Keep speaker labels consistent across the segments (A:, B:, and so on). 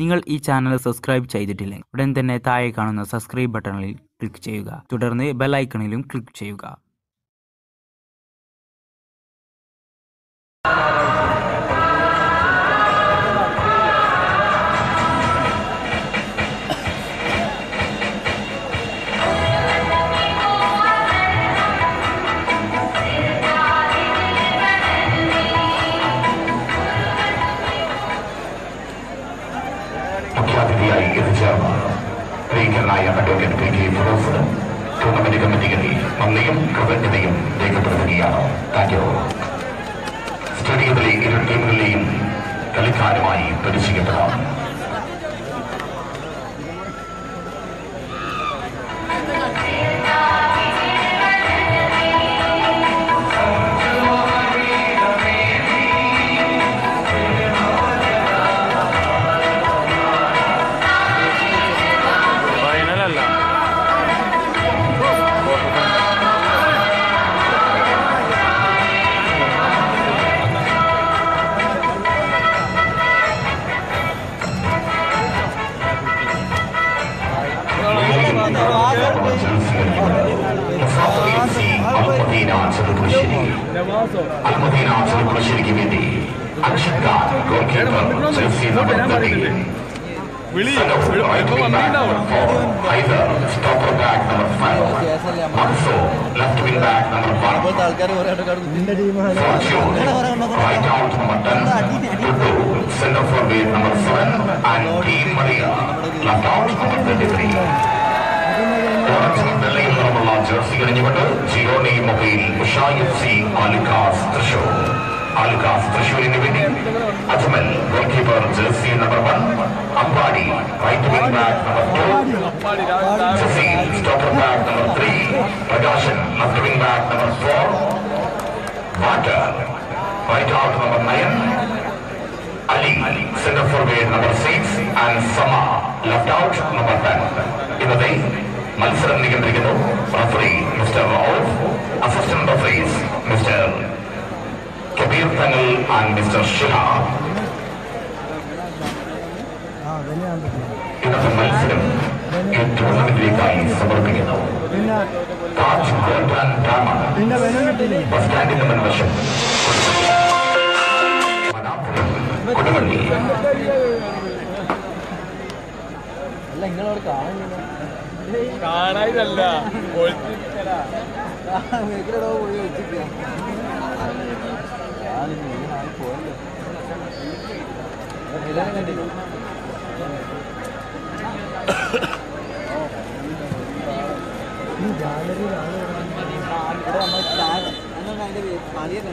A: നിങ്ങൾ ഈ channel subscribe ചെയ്തിട്ടില്ലെങ്കിൽ ഉടൻ തന്നെ താഴെ കാണുന്ന സബ്സ്ക്രൈബ് ബട്ടണിൽ ക്ലിക്ക് ചെയ്യുക തുടർന്ന് ബെലൈക്കണിലും ക്ലിക്ക് ചെയ്യുക
B: മുഖ്യാതിഥിയായി എത്തിച്ചേർന്ന പ്രിയങ്കരനായ advocate P K Firoz tournament കമ്മിറ്റികളിൽ നന്ദിയും കൃതജ്ഞതയും രേഖപ്പെടുത്തുകയാണ് താങ്ക് യു സ്റ്റേഡിയത്തിലെ ഇരു ടീമുകളിലെയും കളിക്കാരുമായി പരിചയപ്പെടാം
C: ഫൈനലല്ല
B: അൽമദീന ചെറുപ്പശ്ശേരി അൽമദീന ചെറുപ്പശ്ശേരിക്ക് വേണ്ടി Anshad Khan goal keeper Chelsea number 13
C: വിളി ഇപ്പൊ വന്നിട്ടുണ്ടാവും
B: Haider, stopper back number 5. Mansoor, left wing back number 1.
D: ആൾക്കാർ കുറെ
B: Fortune, right out number 10. Tutu, center forward number 7. And Di Maria, left out number 33. ഓറഞ്ചും വെള്ളയും നിറമുള്ള ജേഴ്സി അണിഞ്ഞുകൊണ്ട് Gionee mobile Usha F C Alukkas Thrissur Alukkas തൃശൂരിന് വേണ്ടി Ajmal goal keeper jersey number one Ambadi right wing back number two Cecil, stopper back number three. Pragashan, left wing back number four. Water, right out number nine. Ali, center forward number six. And Sama, left out number ten. ഇന്നത്തെ മത്സരം നിയന്ത്രിക്കുന്നു referee mister Rauf assistant referees mister Kabeer Thangal and mister Shihab ഇന്നത്തെ മത്സരം ഈ ടൂർണമെന്റിലേക്കായി സമർപ്പിക്കുന്നു Taj golden ഡാമാണ് bus സ്റ്റാൻഡിന്റെ മുൻവശം മനാപ്പുരം കൊടുവള്ളി
D: അല്ല നിങ്ങളവിടെ കാണുന്നില്ല
C: കാണാനില്ല
D: എങ്ങനെയാണോ പോയി വെച്ചിട്ട് ഞാനിന്ന് ഈ നാൾ പോയല്ലോ എല്ലാവരും കണ്ടില്ല ഈ ഗാലറിയിൽ ആള് ഇവിടെ നമ്മൾ അതിന്റെ പണിയൊക്കെ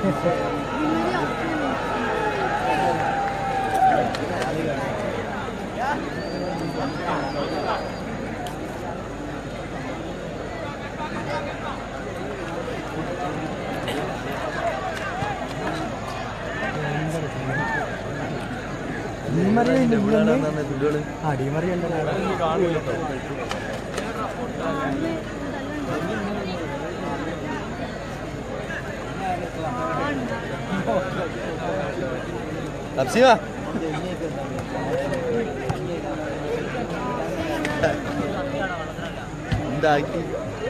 D: ആ ഡിമറി തപ്സിമ എന്താക്കി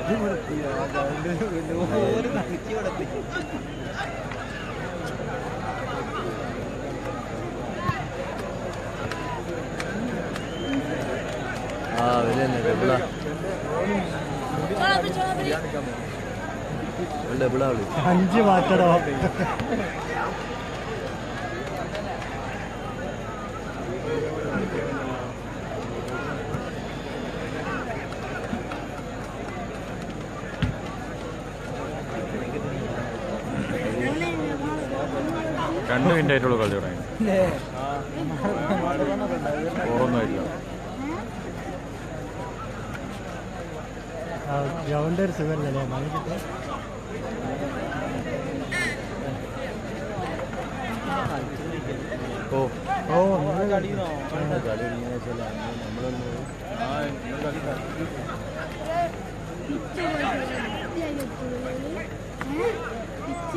D: ആ വരില്ലേ ഡബിളാ ഡബിളാ വിളി
E: അഞ്ച് മാറ്റടോ
C: രണ്ട് മിനിറ്റ് ആയിട്ടുള്ള കളി തുടങ്ങി ഓർമ്മയില്ല
E: ഗ്രൗണ്ട് ഒരു സുഖമല്ലേ മണിക്കിട്ട്
D: ഓ
E: ഓ നമ്മള് കളി
D: കളി എങ്ങനെയാ വെച്ചാൽ നമ്മളൊന്ന്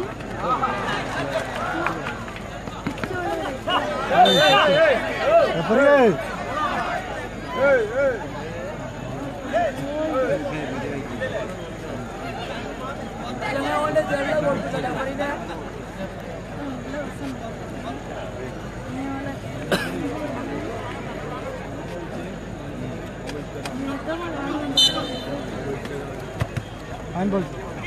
E: എപ്പോ റഫറി ഹാൻഡ്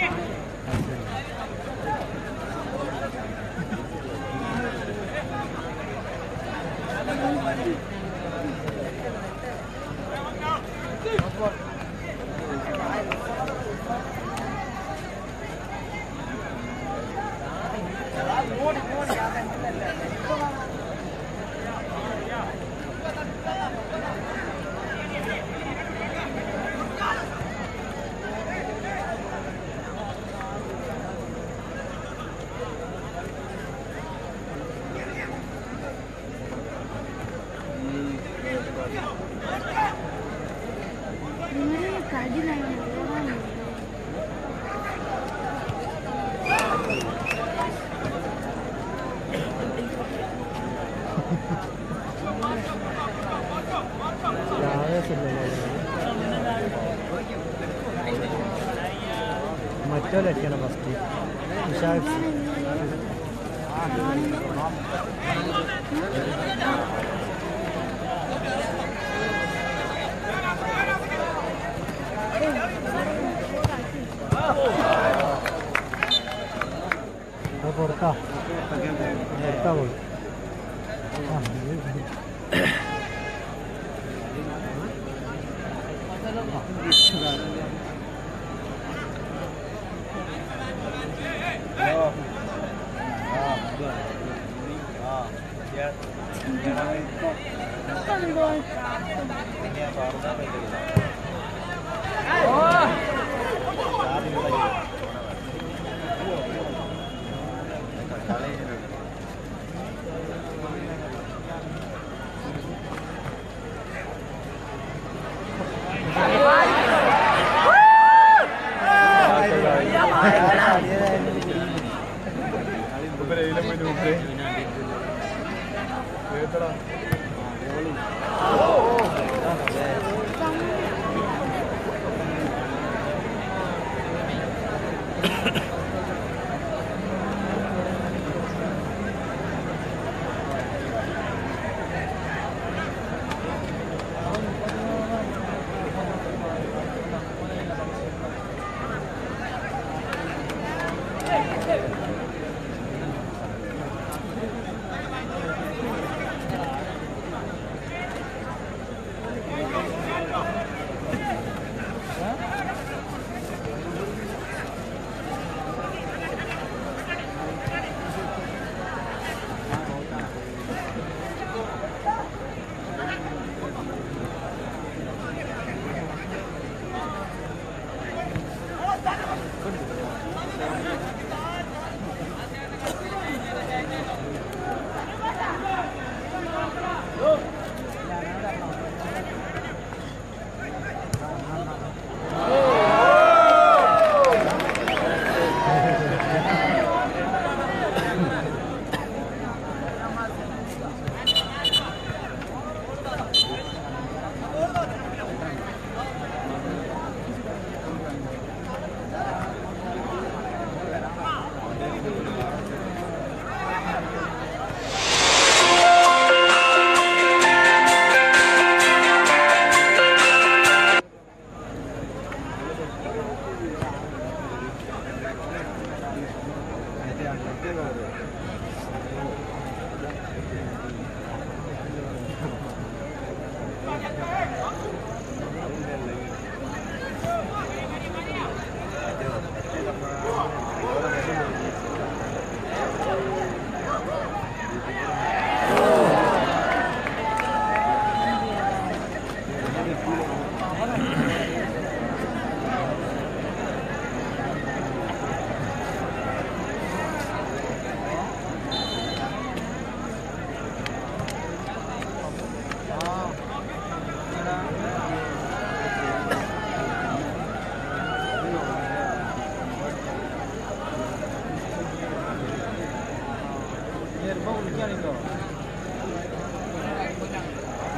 E: മറ്റോലൊക്കെയാണ് ഫസ്റ്റ് വിശാഖ് അത് പുറത്താ പുറത്താ പോയി ആ ഇത്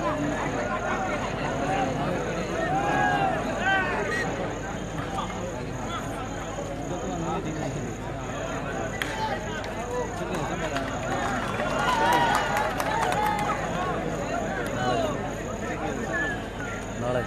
D: നാളെ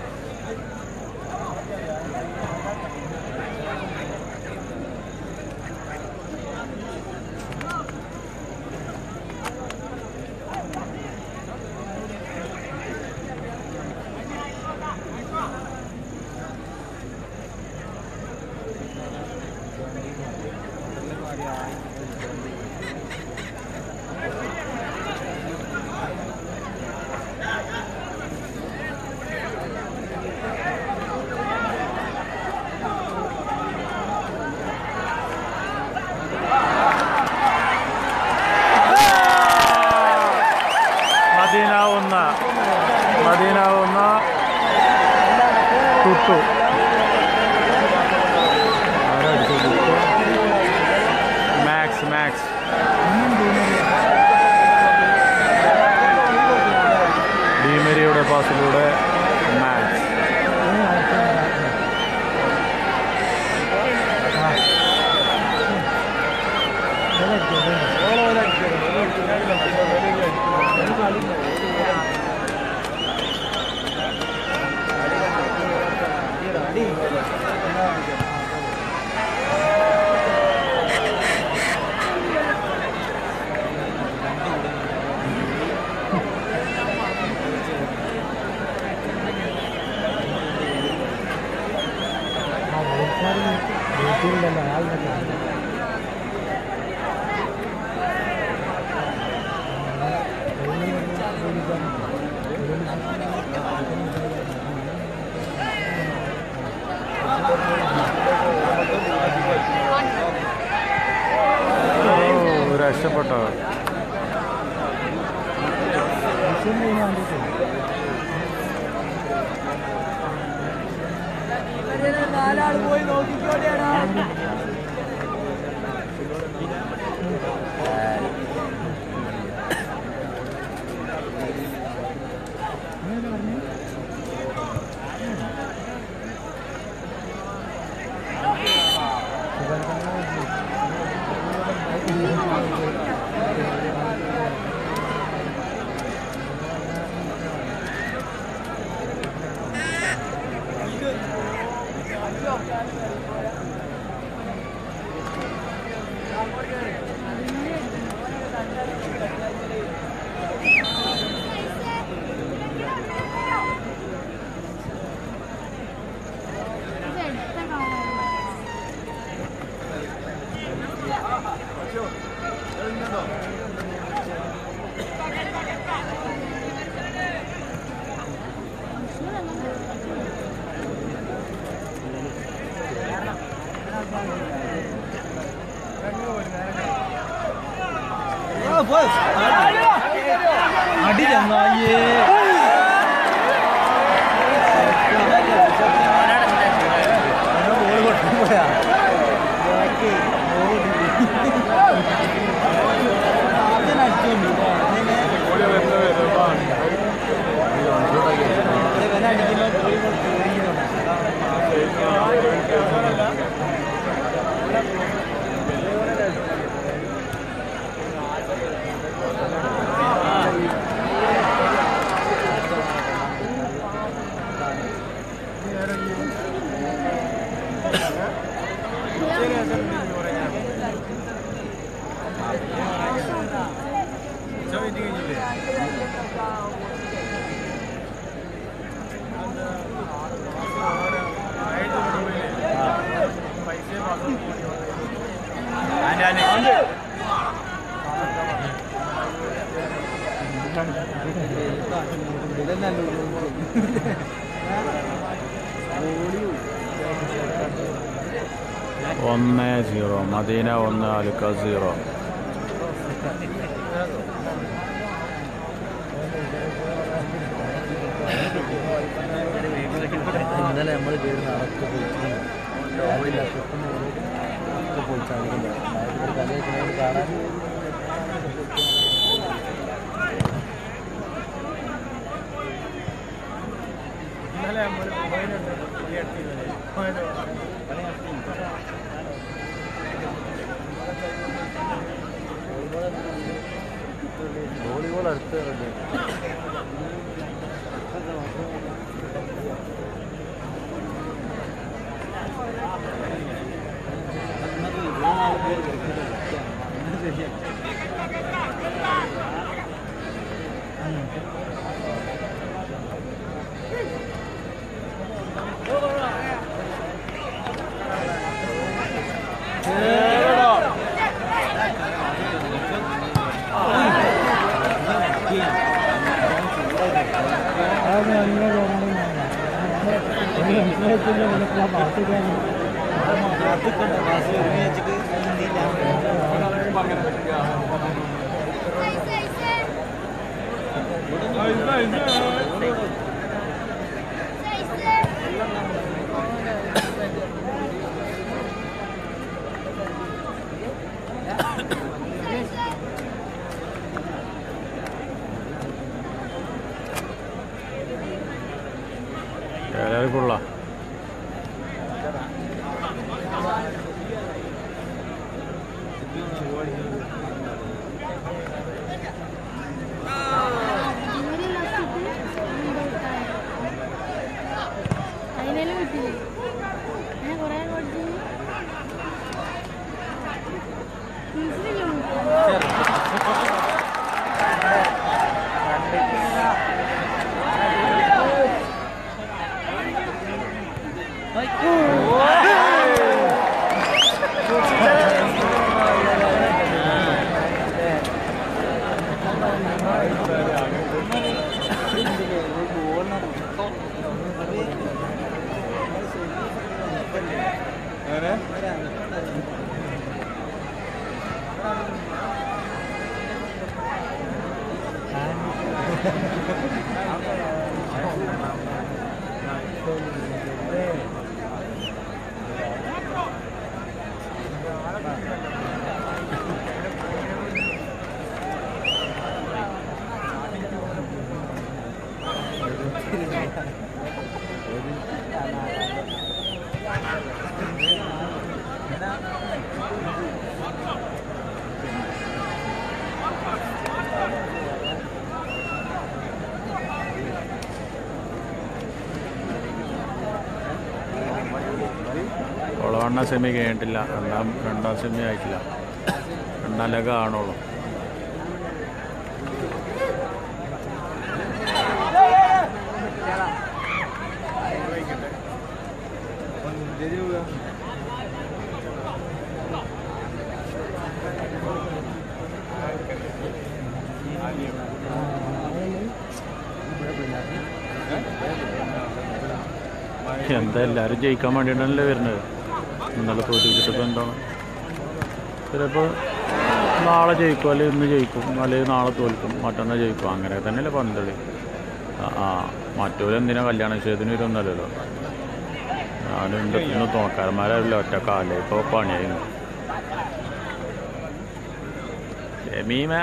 C: മദീന ഒന്ന് മദീന ഒന്ന് തുട്ടു മാക്സ് മാക്സ് ഡീമരിയുടെ പാസിലൂടെ മാക്സ്
E: ആ വയസ്സാരി വീട്ടിലല്ല ആളിനൊക്കെ
C: ഓ രക്ഷപ്പെട്ടോ
E: വിഷയം കഴിഞ്ഞാൽ വേണ്ടിയിട്ട് അടി ചെന്നായേ ബോൾ കൊണ്ടുപോയാ
C: ഒന്ന് സീറോ മദീന ഒന്ന് അലുക്ക സീറോ
D: ഇന്നലെ നമ്മൾ കയറുന്ന അതൊക്കെ പൊളിച്ചിട്ടുണ്ട് അതില്ല ഒക്കെ പൊളിച്ചാണ് കളി കാണാൻ ഗോൾ അടുത്ത് റെഡി
E: അതൊന്നും അങ്ങനെ തോന്നുന്നു പാർട്ടിക്കാണ്
C: ഏഴരക്കുള്ള
F: അതിനെല്ലാം കിട്ടില്ലേ ഞാൻ കുറേ പഠിച്ചു
C: ഒളവണ്ണ സെമി കഴിഞ്ഞിട്ടില്ല രണ്ടാം രണ്ടാം സെമി ആയിട്ടില്ല രണ്ടാം ലെഗ ആണുള്ളൂ എന്താ എല്ലാവരും ജയിക്കാൻ വേണ്ടിയിട്ടാണല്ലേ വരുന്നത് ഇന്നലെ തോറ്റിച്ചിട്ടിപ്പോൾ എന്താണ് ചിലപ്പോൾ നാളെ ജയിക്കും അല്ലെങ്കിൽ ഇന്ന് ജയിക്കും അല്ലെങ്കിൽ നാളെ തോൽക്കും മറ്റന്നാൾ ജയിക്കും അങ്ങനെ തന്നെയല്ലേ പന്തളി ആ ആ മറ്റോരെന്തിനാ കല്യാണ നിശ്ചയത്തിന് വരുന്നല്ലോ ഞാനും എൻ്റെ ഇന്ന് തോക്കാരന്മാരല്ല ഒറ്റ കാലേ ഇപ്പോൾ പണിയായിരുന്നു ഷമീമ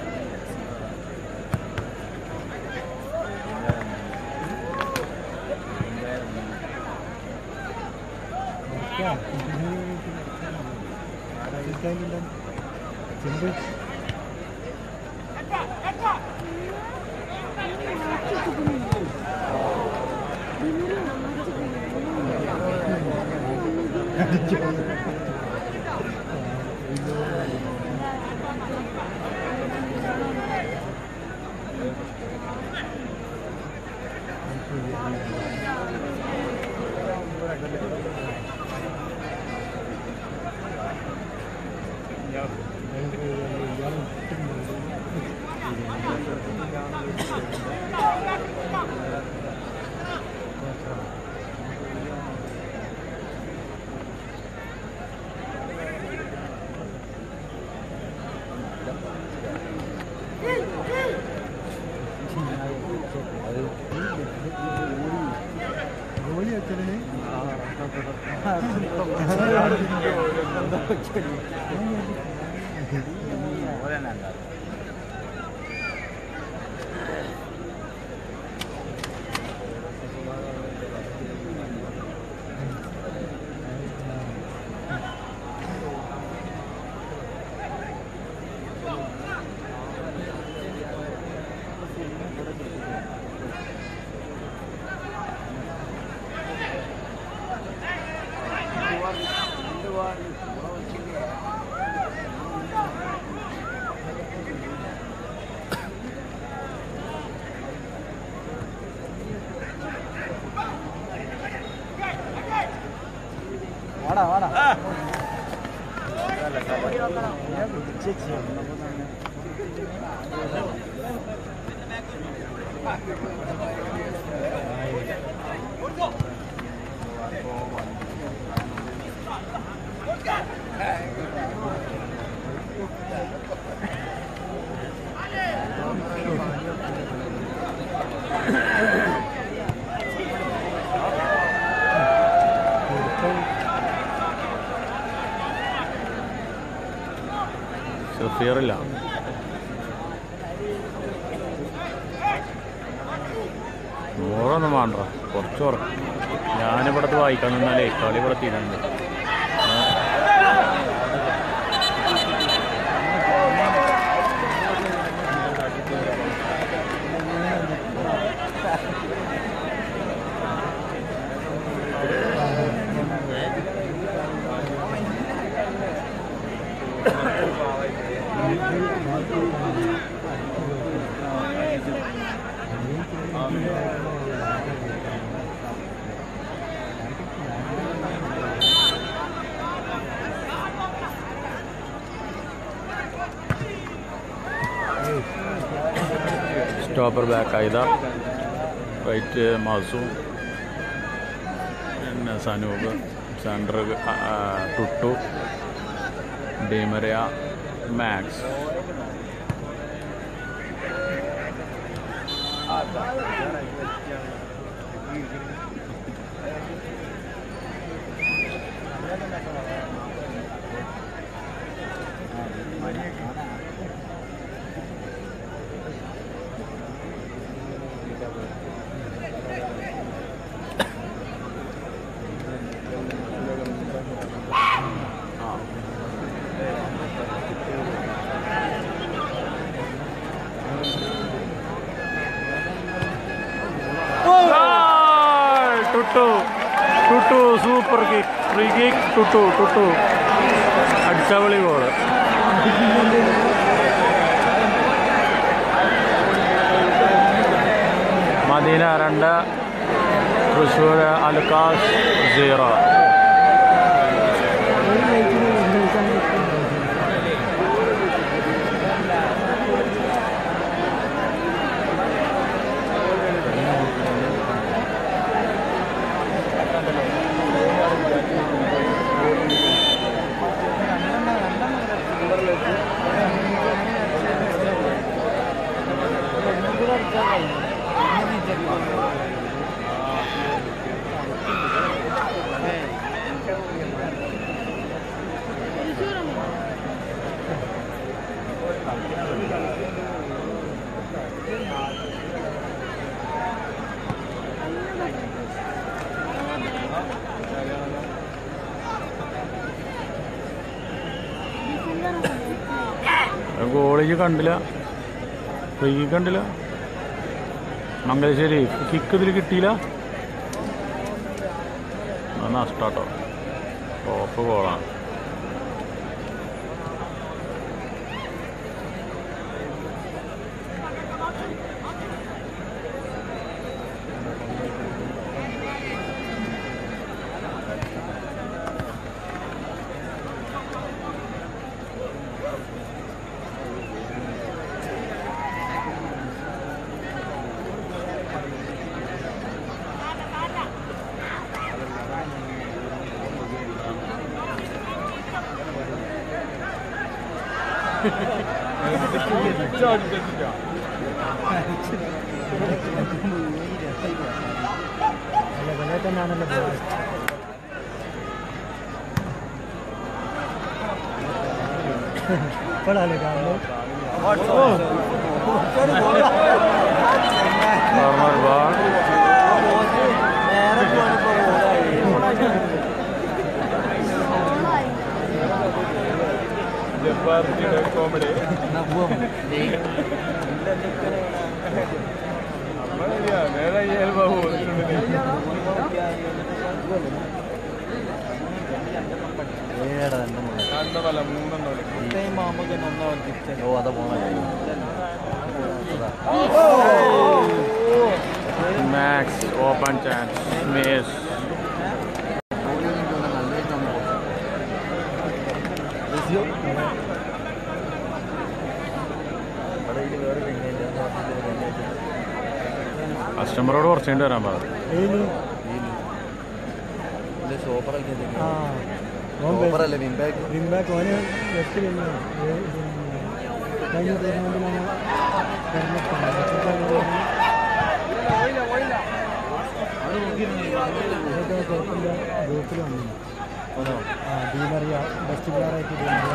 E: സിമ്പിൾ ഗോളി വെച്ചതിന്
D: വാടാ വാടാ
C: സഫിയറില്ല നൂറൊന്നും വേണ്ട കുറച്ച് കുറച്ച് ഞാനിവിടത്ത് വായിക്കാൻ നിന്നാലേ കളി ഇവിടെ തീരുന്നുണ്ട് സ്റ്റോപ്പർ ബാക്ക് ആയത റൈറ്റ് മാസു പിന്നെ Sanoop centre Tuttu Di Maria Max Tuttu Tuttu super kick free kick Tuttu Tuttu അടിച്ചവളി ഗോള് മദീന രണ്ട് തൃശ്ശൂർ അൽക്കാസ് സീറോ ഗോളിക്ക് കണ്ടില്ല ഫ്രീ കിക്ക് കണ്ടില്ല മംഗലശ്ശേരി കിക്ക് ഇതിൽ കിട്ടിയില്ല അത് നഷ്ടാട്ടോ ടോപ്പ് ഗോളാണ്
E: അല്ല വില തന്നെയാണല്ലോ പോയത് ഇപ്പോഴല്ലേ കാണുന്നത്
C: കോർണർ ബോൾ
D: നേരെ പോയപ്പോ ഓ അതാ പോണേ
C: മാക്സ് ഓപ്പൺ ചാൻസ് മേസ്
D: നല്ലതായിട്ട് ലസ്യോ ഇവിടെ ഇതിൽ വേറെ തെങ്ങയില്ല
C: കസ്റ്റമറോട് കുറച്ച് കഴിഞ്ഞിട്ട് വരാൻ പറഞ്ഞു
E: ഏത്
D: ഇതിൽ ഷോപ്പറൊക്കെ
E: ആ ഓൻ
D: ഷോപ്പറല്ലേ വിംബാക്ക്
E: വിംബാക്ക് ഓന് വെസ്റ്റ് കഴിഞ്ഞ കഴിഞ്ഞ ടൂർണമെന്റിലാണ് ഗ്രൂപ്പിൽ വന്നു ആ ഡീലറിയ ബെസ്റ്റ് പ്ലെയറായിട്ട്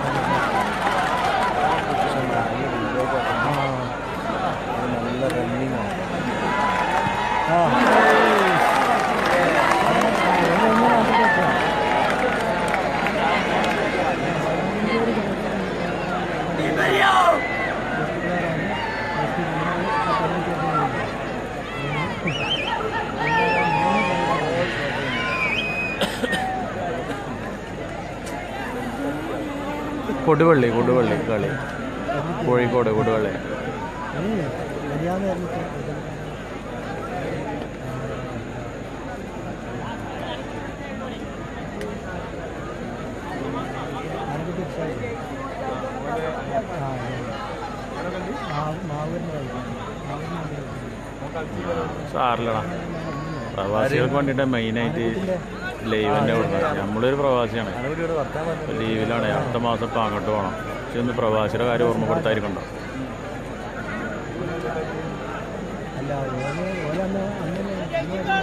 D: നല്ല റണ്ണിങ് ആണ്
E: ആ
C: കൊടുവള്ളി കൊടുവള്ളി കളി കോഴിക്കോട് കൊടുവള്ളി
E: മര്യാദ
C: സാറില്ലടാ പ്രവാസികൾക്ക് വേണ്ടിയിട്ട് മെയിനായിട്ട് ലൈവ് തന്നെ കൊടുക്കുന്നത് നമ്മളൊരു പ്രവാസിയാണ്
D: ഞാനിവിടെ ഇവിടെ വർത്താൻ പറഞ്ഞു
C: ലീവിലാണ് അടുത്ത മാസം ഇപ്പം അങ്ങോട്ട് പോകണം പക്ഷെ ഒന്ന് പ്രവാസിയുടെ കാര്യം ഓർമ്മപ്പെടുത്തായിരിക്കണ്ടോ
E: അല്ല ഓന് ഓലന്ന് അന്ന്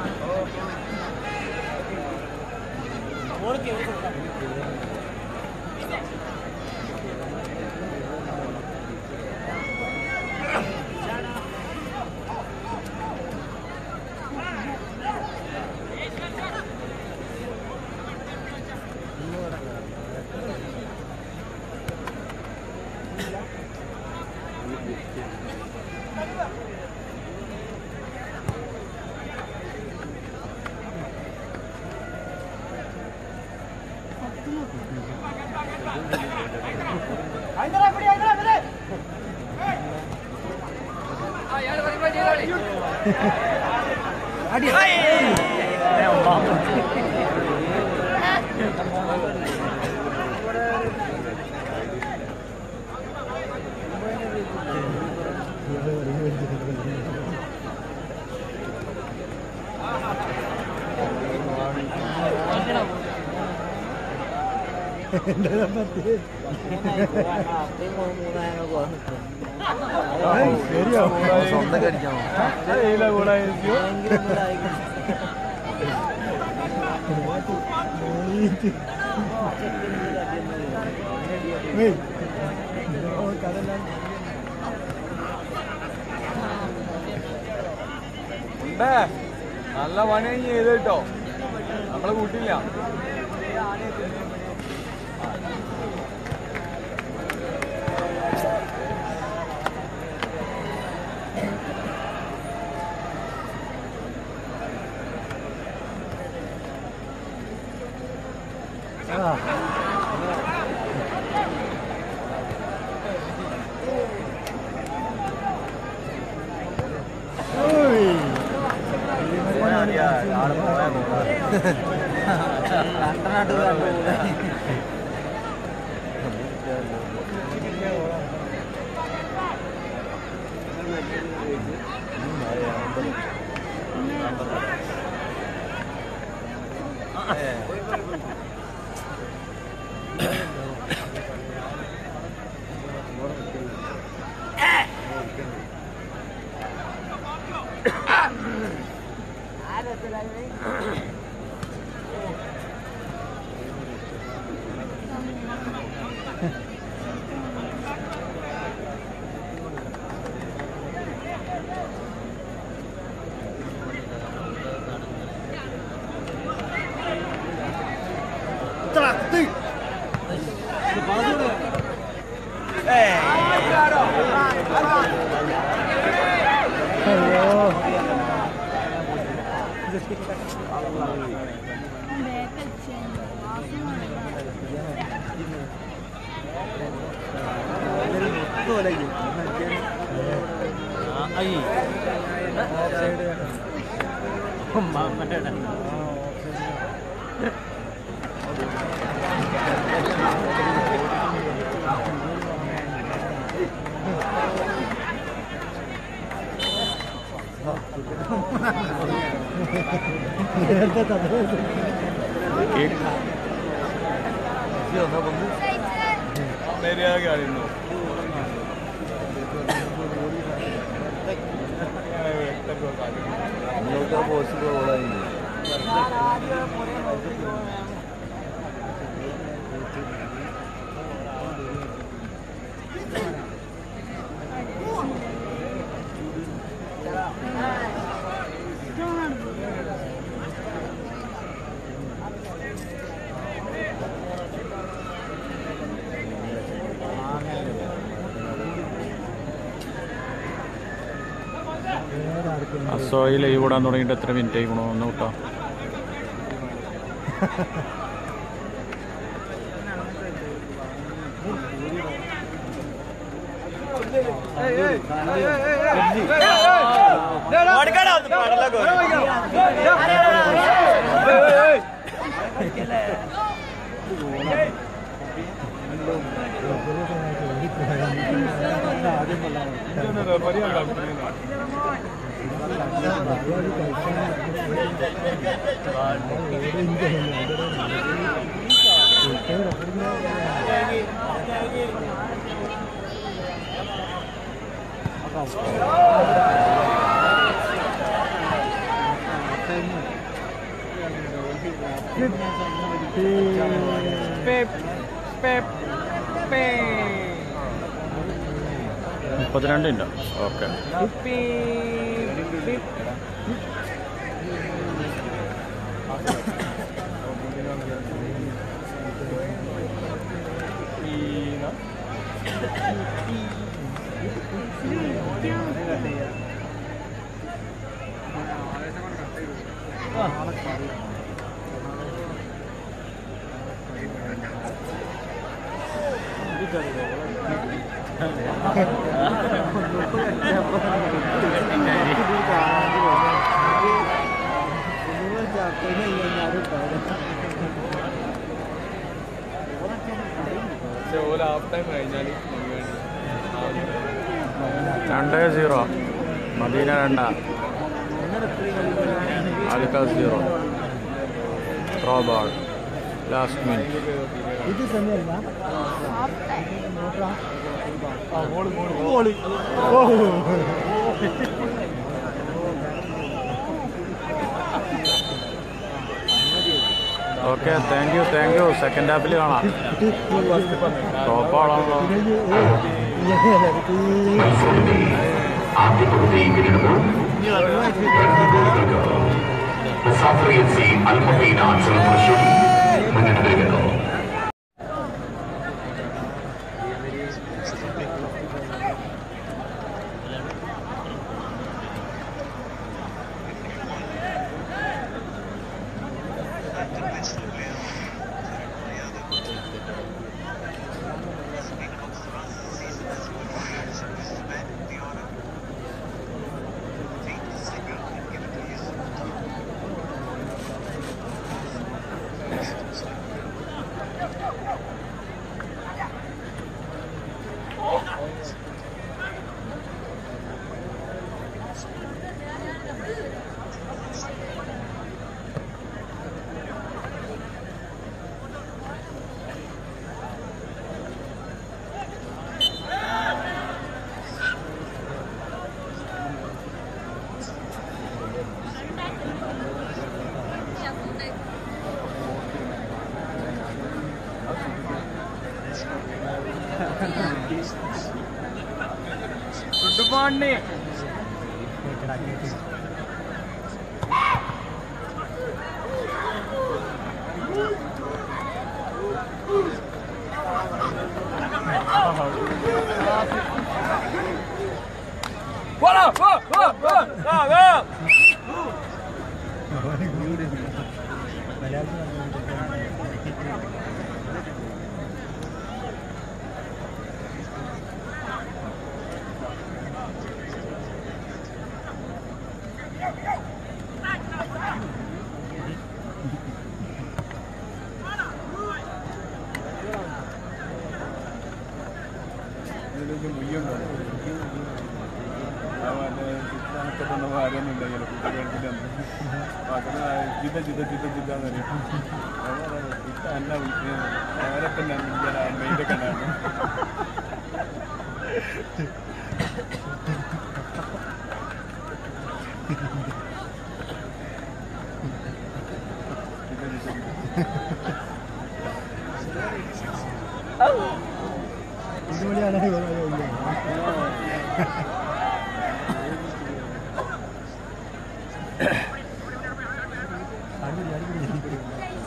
E: ശരിയോ
D: സ്വന്തം കടിക്കാമോ
E: ഏയ് ഓ കഥെല്ലാം
G: നല്ല പണി ചെയ്ത് കേട്ടോ നമ്മളെ കൂട്ടില്ല
F: ബാക്ക് അടിച്ചു
D: ആ
E: നേരത്തെ തന്നെ
D: ഇത് വന്നാ വന്ന്
G: മര്യാദ അറിയുന്നു
D: നിങ്ങൾക്ക് ആ പോസ്റ്റ് ഗോളായി
E: വേറെ ആർക്കും
C: അസോയി ലൈവ് ഇടാൻ തുടങ്ങിയിട്ട് എത്ര മിനിറ്റ് ആയിക്കണോ ഒന്ന് വിട്ടോ മുപ്പത്തിരണ്ട് ഉണ്ടോ ഓക്കെ
G: പക്ഷെ ഓല ഹാഫ് ടൈം കഴിഞ്ഞാൽ
C: രണ്ട് സീറോ മദീന രണ്ട ആലിക്കാസ് zero throw ball last minute
E: ഇത് സമയമല്ല
C: okay thank you thank you second ഹാഫിൽ കാണാം ടോപ്പ് ആളാണല്ലോ
B: മത്സരത്തിൽ ആദ്യ പകുതി പിന്നിടുമ്പോൾ മുസാഫർ എഫ് സി അൽമദീന ചെറുപ്പശ്ശേരി മുന്നിട്ട് വരുന്നു
G: ഗുഡ് മോർണിംഗ് ആരൊന്നും ഉണ്ടായില്ല കുട്ടികൾക്കില്ലെന്ന് ജിത ജിത ജിത ജിത എന്നറിയും ഇത്ത അല്ല വിളിക്കുന്നത് അവരെ തന്നെ വിളിക്കാൻ അമ്മയുടെ കണ്ടാണ്
E: ഇതുവഴിയാണ് അടിപൊളി അടിപൊളി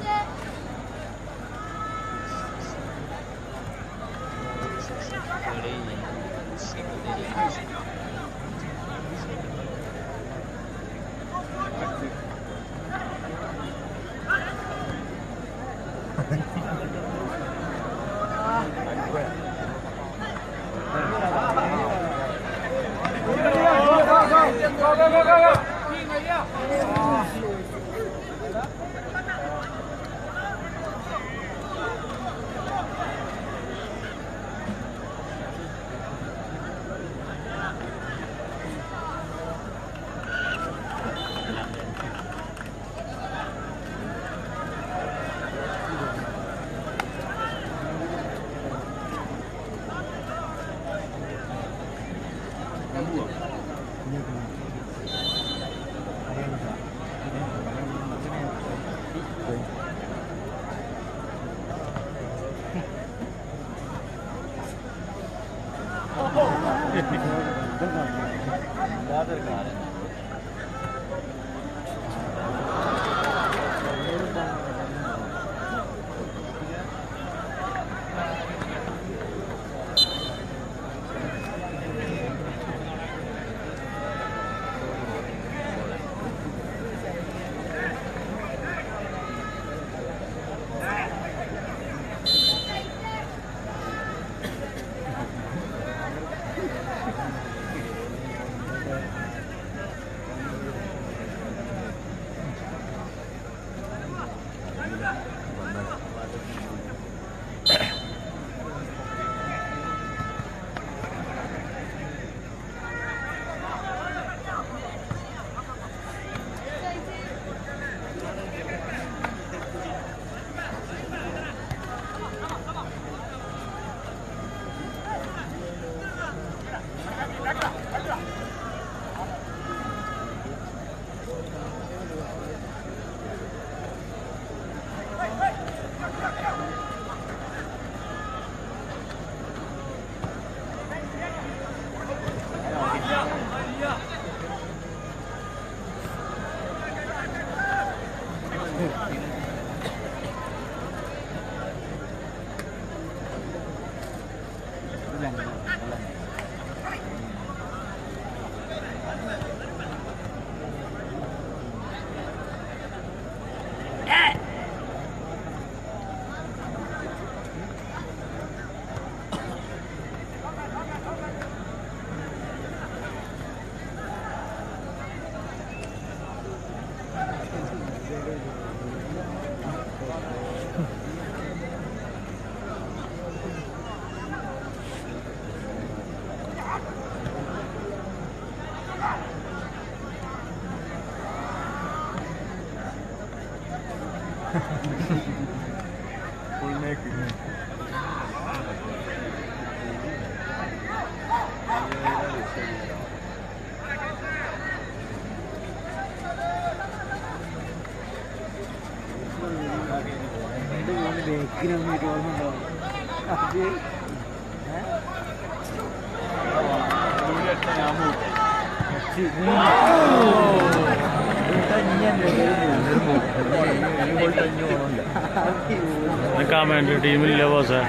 C: നിൽക്കാൻ വേണ്ടി ടീമില്ല ബോസേ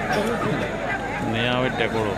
C: ഇന്ന് ഞാൻ വിട്ടേക്കോളൂ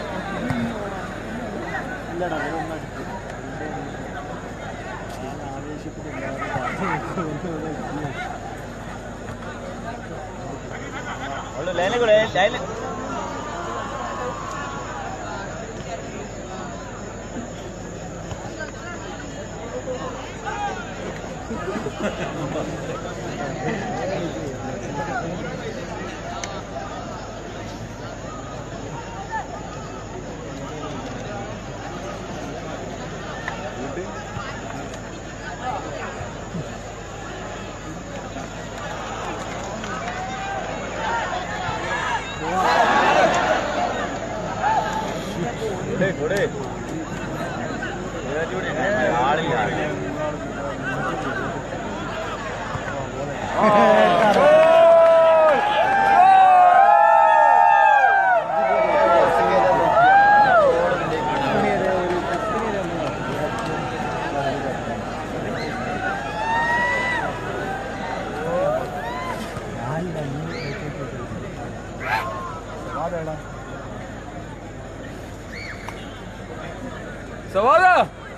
G: സവാദ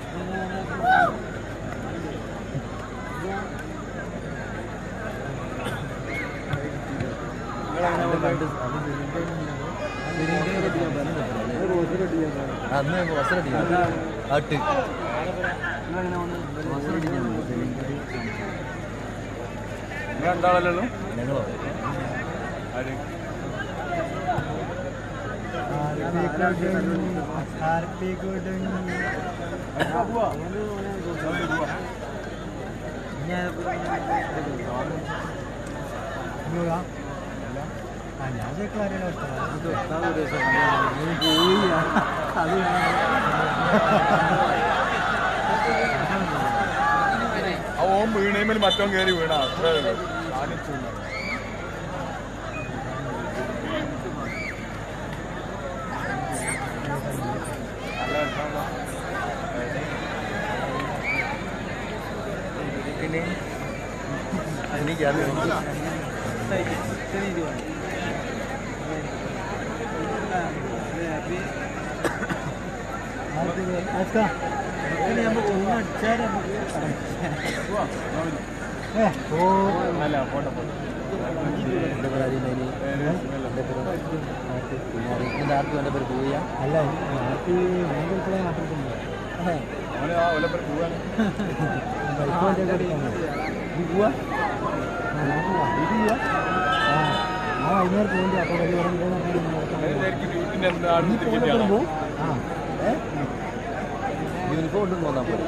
D: അന്ന് വസരടിക്കാം ആട്ട്
G: നിങ്ങൾ എന്താണല്ലോ
D: ഞങ്ങളോ
G: ആര്
E: ഞാൻ ചേക്കളാരെയാണ്
G: ആ ഓൻ വീണേമേൽ മറ്റോൻ കയറി വീണ അത്രേ ഉള്ളൂ. കാണിച്ചു എന്നാ. നല്ല രസാണ്.
D: പിന്നെ എനിക്കറിയാം
G: അല്ല പോട്ടെ പോട്ടെ
D: എൻ്റെ പേര് അരിമേനി എൻ്റെ പേര് കുമാരി എൻ്റെ ആർക്കും എൻ്റെ പേര് പൂയ
E: അല്ല നാട്ടിൽ ഞാൻ ചിലപ്പോഴേ നാട്ടിൽ
G: അവന് ആ ഒലപ്പുറം പോവാണ്
E: പോവാ ആ വൈകുന്നേരം പോകുന്നുണ്ട് അപ്പോൾ വലിയ
G: അതിലേക്ക് ഡ്യൂട്ടിന്റെ എന്താണ് ടിക്കറ്റ്
E: പോകും ആ
D: യൂണിഫോം ഉണ്ടെന്ന് തോന്നാൻ പോലെ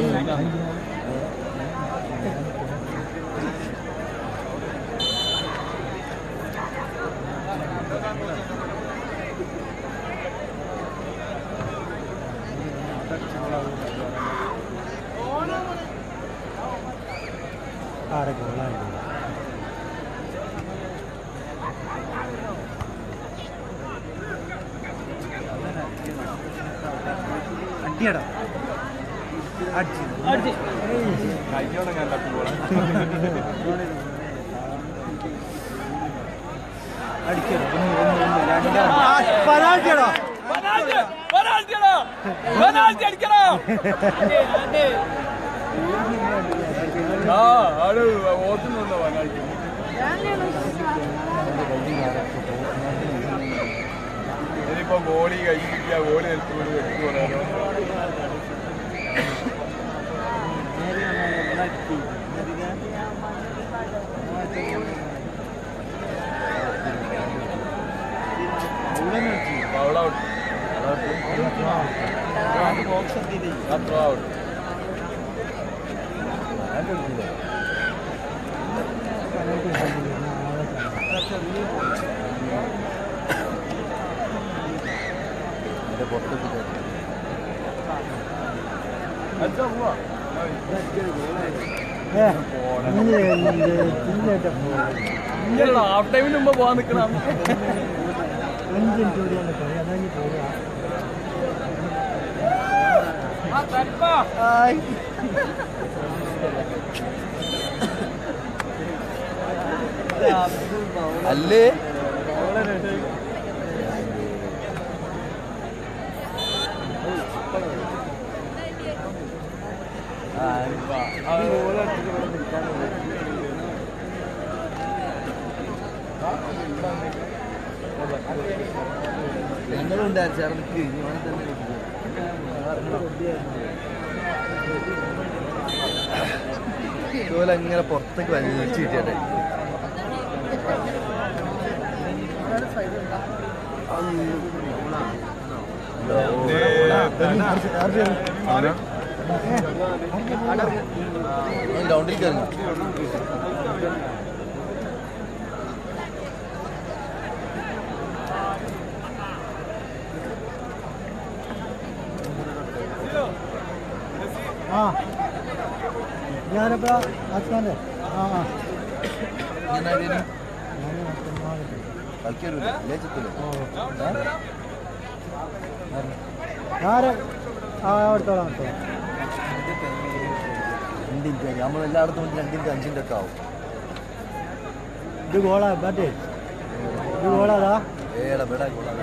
E: ആരെ കൊള്ളാൻ അടിയടാ അടിച്ചു
G: കഴിഞ്ഞോടെ ഞാൻ തട്ടുപോളാം
E: പരാജയടാ
G: ആ ആള് ഓത്തുന്നുണ്ടോ വനാഴ്ച ഇനിയിപ്പോ ഗോളി കൈ കിട്ടിയ ഗോളി നിൽക്കുമ്പോൾ വെച്ചു പറയാനോ Foul out. Not throw out.
D: എൻ്റെ പുറത്തേക്ക്
G: അച്ഛാ പോവാ ഇങ്ങനെ ഹാഫ് ടൈമിന് മുമ്പ് പോവാൻ നിൽക്കണം
E: അഞ്ച് മിനിറ്റ് കൂടിയാണ് കളി അതാണ് പോവുക
D: അല്ലേ നിങ്ങളുണ്ട് ചേർന്നിക്ക് ഇങ്ങനെ തന്നെ ഇതുപോലെ അങ്ങനെ പുറത്തേക്ക് വലിച്ചു കിട്ടിയാട്ടെ ഗ്രൗണ്ടിൽ കയറി
E: ആ ഞാനപ്പോൾ ആസ്കാൻ്റെ ആ ആ
D: കളിക്കാറില്ല ലേച്ചത്തില്ല
E: ആരെ ആ എടുത്തോളാം എടുത്തോളാം
D: രണ്ടിൻ്റെ നമ്മൾ എല്ലായിടത്തും കൊണ്ട് രണ്ടിൻ്റെ അഞ്ചിൻ്റെ ഒക്കെ ആവും
E: ഇത് ഗോളാ ബാറ്റേ ഇത് ഗോളാതാ
D: ഏടാ വേടാ കൊള്ളാം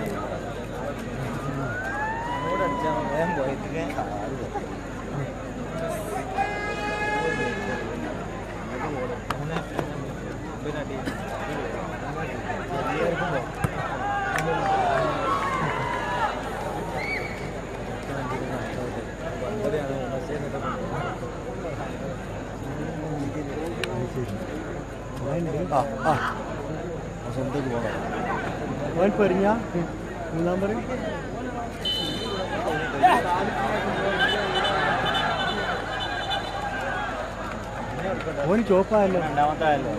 D: ആ ആ സ്വന്തം പോകണം
E: ഓൻ പൊരിഞ്ഞ മൂന്നാം പറ ഓന് ചോപ്പായല്ലോ
D: രണ്ടാമത്തെ ആയല്ലോ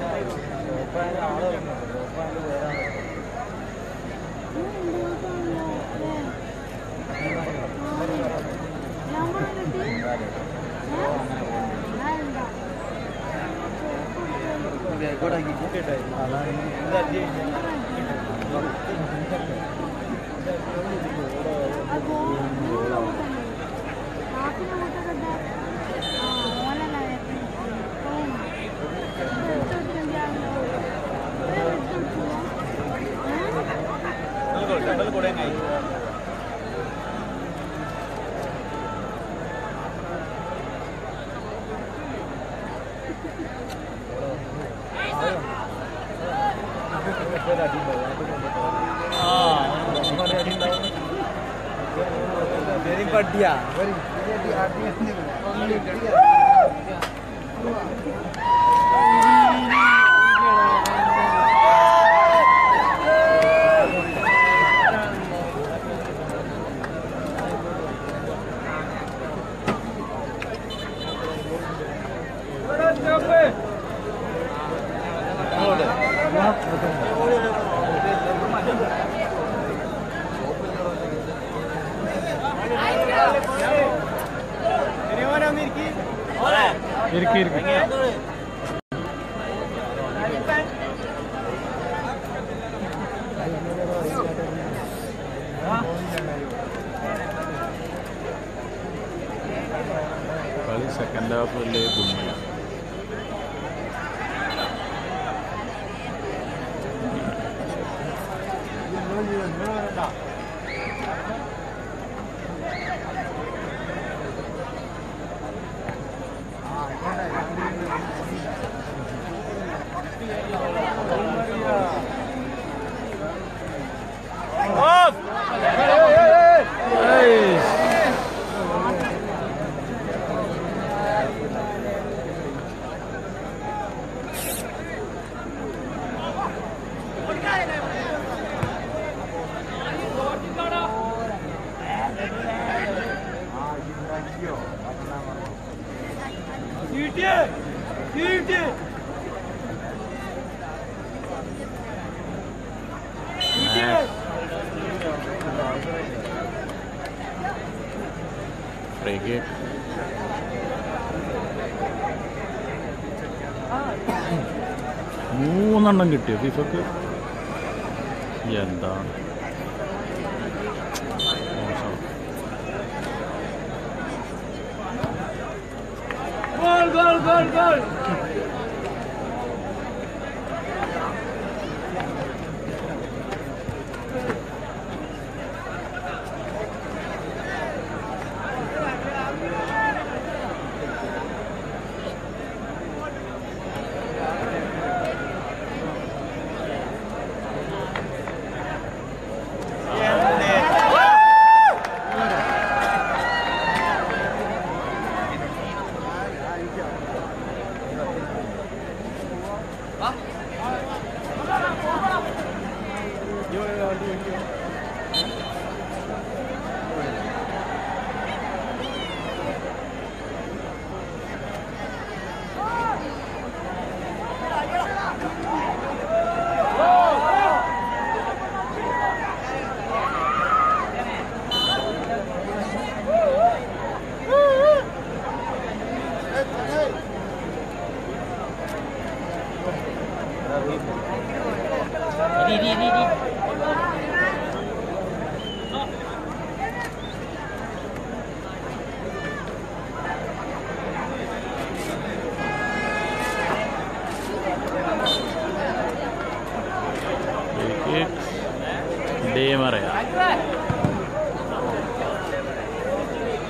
D: പട്ടിയാ
C: ഇരിക്കി ഇരിക്കി കളി സെക്കൻഡ് ഹാഫ് വലിയ ഗുമ്മില്ല ഫ്രീ കിക്ക് മൂന്നെണ്ണം കിട്ടിയോ ഫിഫക്ക് എന്താണ് മോശം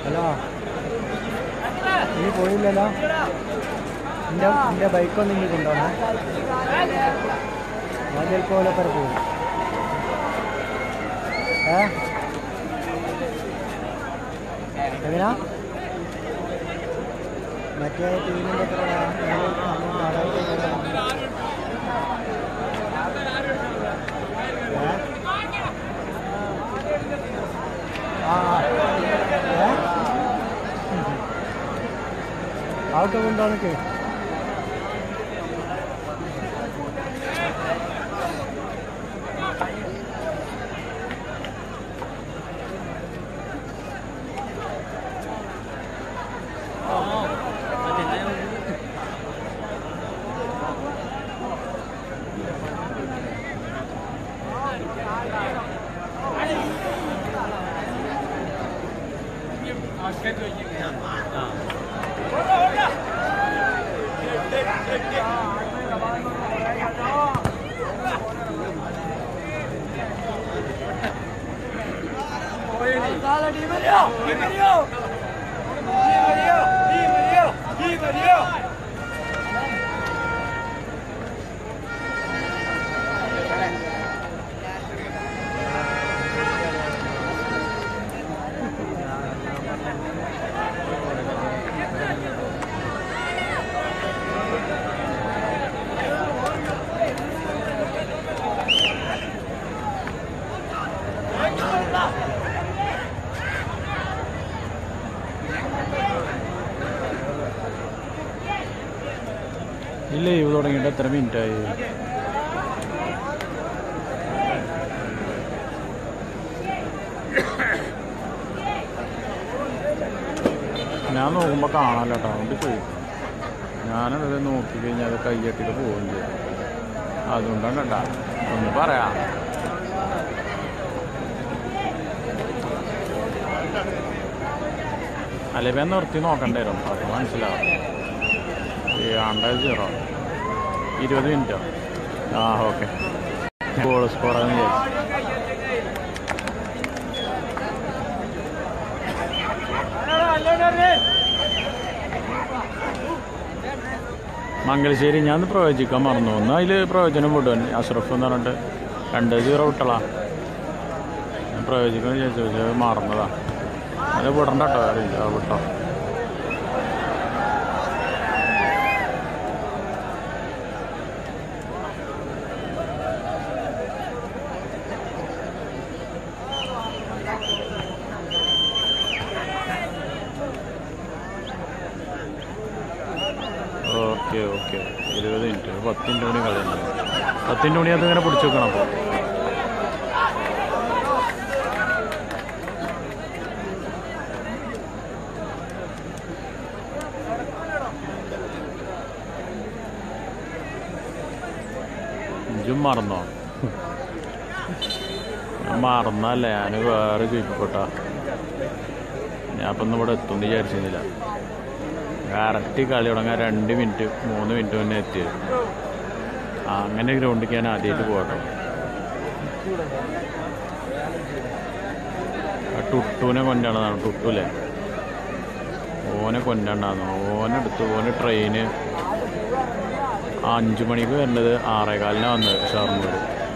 E: ഹലോ നീ പോയില്ലല്ലോ എൻ്റെ എൻ്റെ ബൈക്കൊന്നും ഇനി കൊണ്ടുപോകണം ഞാൻ ചിലപ്പോൾ ഓലപ്പുറ പോകും ഏ എങ്ങനാ മറ്റേ ടീമിൻ്റെ എത്ര ആ ഏ ആവട്ടെ കൊണ്ടാണൊക്കെ
C: ഈ ലൈവ് തുടങ്ങിയിട്ട് എത്ര മിനിറ്റായി ഞാൻ നോക്കുമ്പോൾ കാണാമല്ലോ കേട്ടോ അതുകൊണ്ട് ചോദിക്കും ഞാനത് നോക്കി കഴിഞ്ഞാൽ അത് കയ്യട്ടിട്ട് പോവുകയും ചെയ്യും അതുകൊണ്ടാണ് കേട്ടാ ഒന്ന് പറയാം അല്ലെങ്കിൽ ഞാൻ നിർത്തി നോക്കണ്ടേ വരും അപ്പോൾ മനസ്സിലാവും ഹൺഡ്രഡ് സീറോ ഇരുപത് മിനിറ്റോ ആ ഓക്കെ ഗോൾ സ്കോർ ആണെന്ന് വിചാരിച്ചു മംഗലശ്ശേരി ഞാൻ പ്രവചിക്കാൻ മറന്നു ഒന്ന് അതിൽ പ്രവചനം വിടുവൻ അഷ്റഫ് എന്ന് പറഞ്ഞിട്ട് രണ്ട് സീറോ വിട്ടളാ ഞാൻ പ്രവചിക്കാൻ വിചാരിച്ചു പക്ഷേ അത് മറന്നതാ അത് വിടണ്ട കേട്ടോ അറിയില്ല വിട്ടോ ഓക്കെ ഓക്കെ ഇരുപത് മിനിറ്റ് പത്തിൻ്റെ മണി കളിയുണ്ട് പത്തിൻ്റെ മണി അതിങ്ങനെ പിടിച്ചു വെക്കണം അപ്പോൾ ഇഞ്ചും മറന്നോ ഞാൻ മറന്നല്ലേ ഞാൻ വേറെ ചോദിക്കപ്പെട്ടാ ഞാൻ അപ്പം ഇന്ന് ഇവിടെ എത്തുമെന്ന് വിചാരിച്ചിരുന്നില്ല കറക്റ്റ് കളി തുടങ്ങാൻ രണ്ട് മിനിറ്റ് മൂന്ന് മിനിറ്റ് മുന്നേ എത്തിയത് ആ, അങ്ങനെ ഗ്രൗണ്ടിലേക്ക് ഞാൻ ആദ്യമായിട്ട് പോകട്ടോ ആ ടുട്ടുവിനെ കൊണ്ടാണെന്നാണ് ടുട്ടുല്ലേ ഓനെ കൊണ്ടാണ്ടാന്ന് ഓനെടുത്ത് ഓന് ട്രെയിന് അഞ്ചു മണിക്ക് വരേണ്ടത് ആറേകാലിനാണ് വന്നത് ഷൊർണൂർ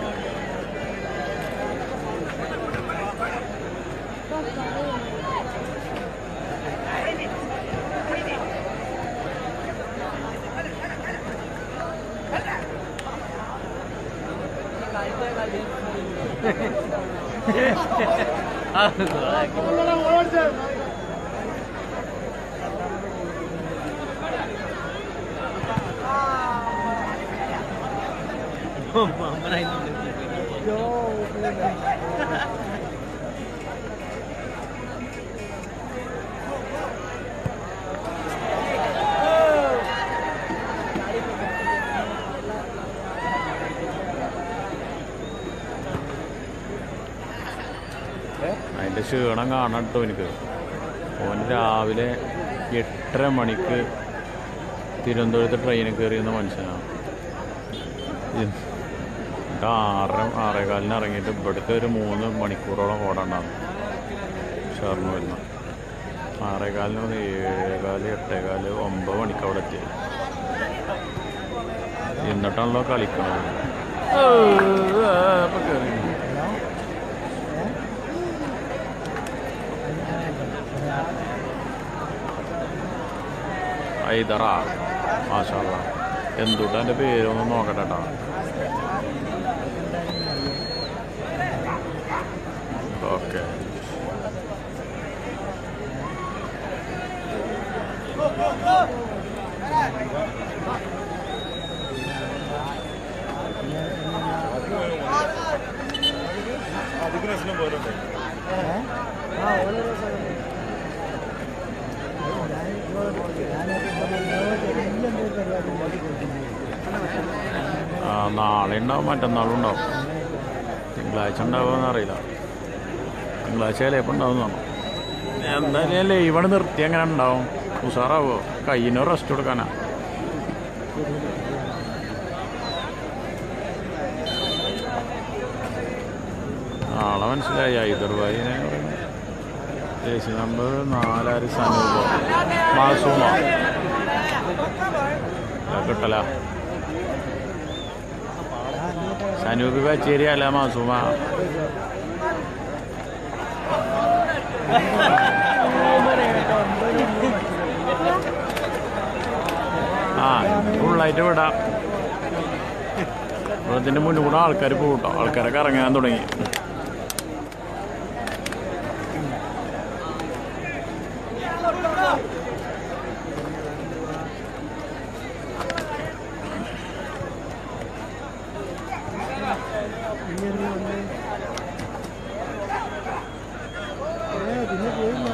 C: അതിൻ്റെ ക്ഷീണം കാണാൻ കേട്ടോ എനിക്ക് ഓൻ രാവിലെ എട്ടര മണിക്ക് തിരുവനന്തപുരത്ത് ട്രെയിനിൽ കയറിയുന്ന മനുഷ്യനാണ് എന്നിട്ട് ആറര ആറേകാലിന് ഇറങ്ങിയിട്ട് ഇവിടുത്തെ ഒരു മൂന്ന് മണിക്കൂറോളം ഓടണ്ടാവും ഷൊർണൂരിൽ നിന്ന് ആറേകാലിന് വന്ന് ഏഴേകാല് എട്ടേകാല് ഒമ്പത് മണിക്ക് അവിടെ എത്തി എന്നിട്ടാണല്ലോ കളിക്കണത് ഓ, ആ, ഇപ്പൊ കേറി. ഹൈദറ മാഷാള്ള എന്തുട്ടാ എൻ്റെ പേരൊന്നും നോക്കട്ടെ കേട്ടോ ഓക്കെ
E: ആ ഓരോ ദിവസം
C: ആ നാളെ ഉണ്ടാവും മറ്റന്നാളും ഉണ്ടാവും തിങ്കളാഴ്ച ഉണ്ടാവുമെന്ന് അറിയില്ല തിങ്കളാഴ്ച ചിലപ്പോൾ ഉണ്ടാവും എന്നാണ് എന്തായാലും ലൈവണ് നിർത്തി എങ്ങനെ ഉണ്ടാവും ഉഷാറാവോ കയ്യിന് റെസ്റ്റ് കൊടുക്കാനാ ആളെ മനസ്സിലായി ഹൈദർബാദിനെ ജേസി നമ്പർ നാലാര് സനൂപ മാസൂമ കിട്ടല സനൂപ് ബച്ചേരി അല്ല മാസൂമ ആ ഫുള്ളായിട്ട് വിടാം ഇതിന്റെ മുന്നിൽ കൂടെ ആൾക്കാർ പോകട്ടോ ആൾക്കാരൊക്കെ ഇറങ്ങാൻ തുടങ്ങി
E: പിന്നെ പോയില്ല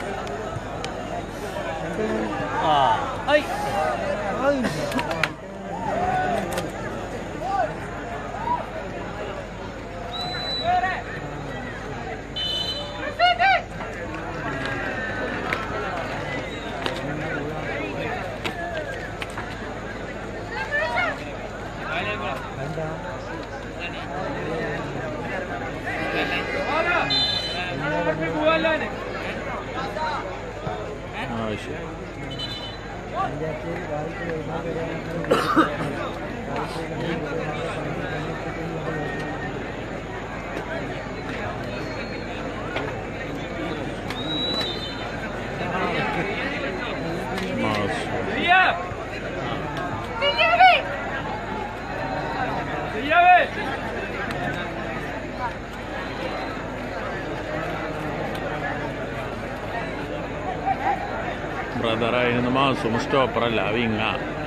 C: ആ ശരി മാസൂമ ബ്രദറായിരുന്നു മാസൂം സ്റ്റോപ്പറല്ല വിങ്ങ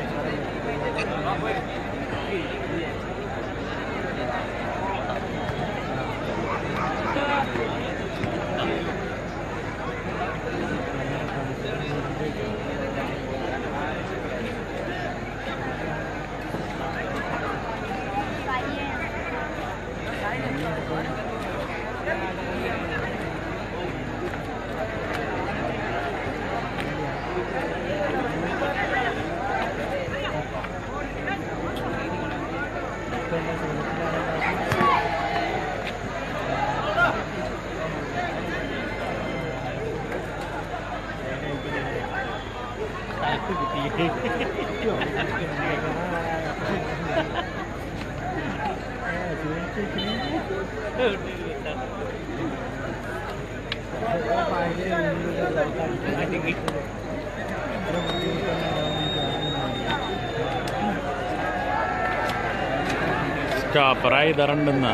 C: സ്റ്റോപ്പറായി ഇതറുണ്ടെന്ന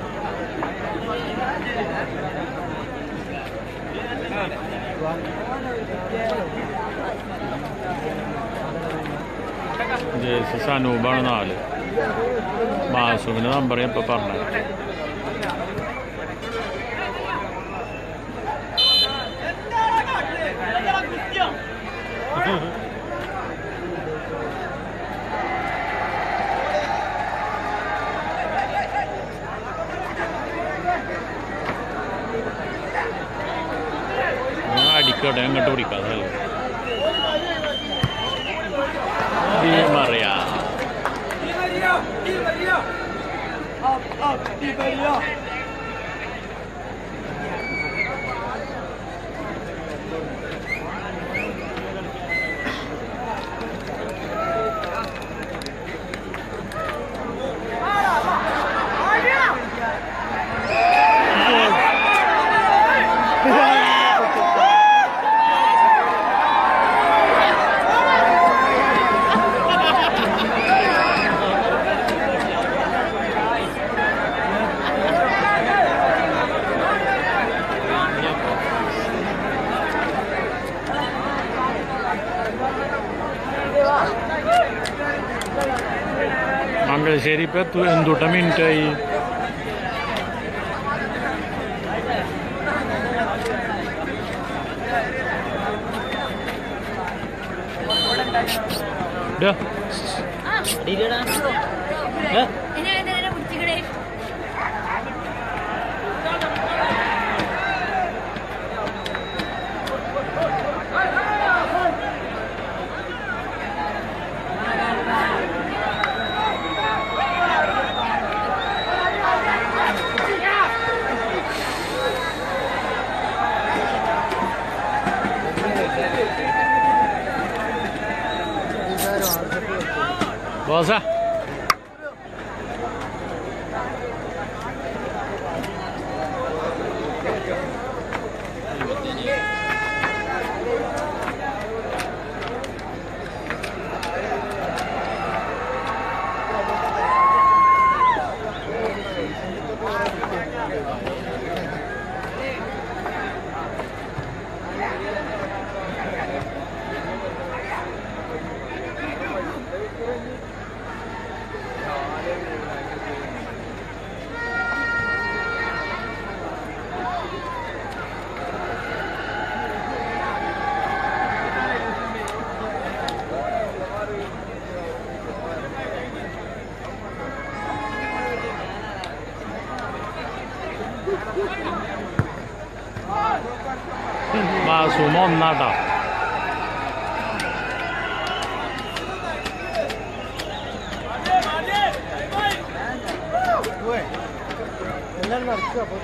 E: ആ
C: ജേസസ് അനൂപാണ് നാല് മാസുവിൻ്റെ നമ്പർ ഞാൻ ഇപ്പം പറഞ്ഞത് ഞാൻ അടിക്കട്ടെ അങ്ങോട്ട് പിടിക്കാതെ മറിയാ മംഗലശ്ശേരി ഇപ്പം എത്തു എന്തുട്ട മിനിറ്റായി ഡാ,
F: എന്നെ എന്നെ പിടിച്ചിക്കടേ
C: ബോസാ മാസൂമ ഒന്നാട്ടാ
E: എല്ലാവരും നടക്കുക അപ്പോൾ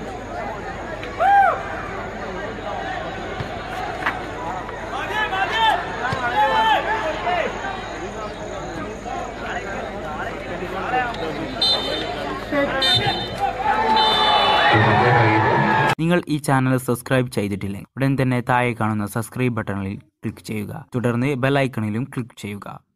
A: നിങ്ങൾ ഈ ചാനൽ സബ്സ്ക്രൈബ് ചെയ്തിട്ടില്ലെങ്കിൽ ഉടൻ തന്നെ താഴെ കാണുന്ന സബ്സ്ക്രൈബ് ബട്ടണിൽ ക്ലിക്ക് ചെയ്യുക തുടർന്ന് ബെൽ ഐക്കണിലും ക്ലിക്ക് ചെയ്യുക